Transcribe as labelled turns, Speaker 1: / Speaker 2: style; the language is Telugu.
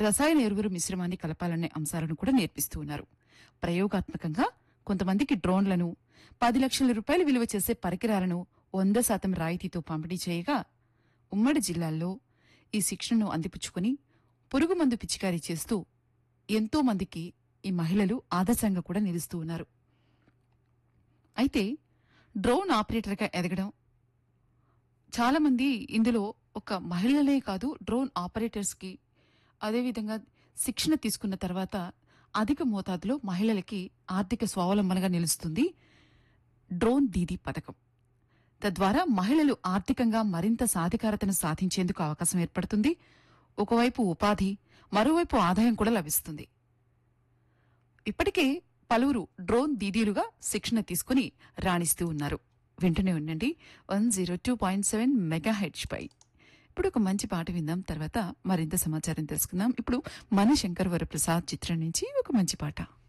Speaker 1: రసాయన ఎరువుల మిశ్రమాన్ని కలపాలనే అంశాలను కూడా నేర్పిస్తూ ఉన్నారు ప్రయోగాత్మకంగా కొంతమందికి డ్రోన్లను పది లక్షల రూపాయలు విలువ చేసే పరికరాలను వంద శాతం రాయితీతో పంపిణీ చేయగా ఉమ్మడి జిల్లాల్లో ఈ శిక్షణను అందిపుచ్చుకుని పురుగు మందు పిచికారీ చేస్తూ ఎంతో మందికి ఈ మహిళలు ఆదర్శంగా కూడా నిలుస్తూ ఉన్నారు అయితే డ్రోన్ ఆపరేటర్గా ఎదగడం చాలా మంది ఇందులో ఒక మహిళలే కాదు డ్రోన్ ఆపరేటర్స్ కి అదేవిధంగా శిక్షణ తీసుకున్న తర్వాత అధిక మోతాదులో మహిళలకి ఆర్థిక స్వావలంబనగా నిలుస్తుంది డ్రోన్ దీదీ పథకం తద్వారా మహిళలు ఆర్థికంగా మరింత సాధికారతను సాధించేందుకు అవకాశం ఏర్పడుతుంది ఒకవైపు ఉపాధి మరోవైపు ఆదాయం కూడా లభిస్తుంది ఇప్పటికే పలువురు డ్రోన్ దీదీలుగా శిక్షణ తీసుకుని రాణిస్తూ ఉన్నారు వెంటనే ఉండండి one zero two point seven మెగా హెడ్జ్ పై ఇప్పుడు ఒక మంచి పాట విందాం తర్వాత మరింత సమాచారం తెలుసుకుందాం ఇప్పుడు మన శంకర్ వరప్రసాద్ చిత్రం నుంచి ఒక మంచి పాట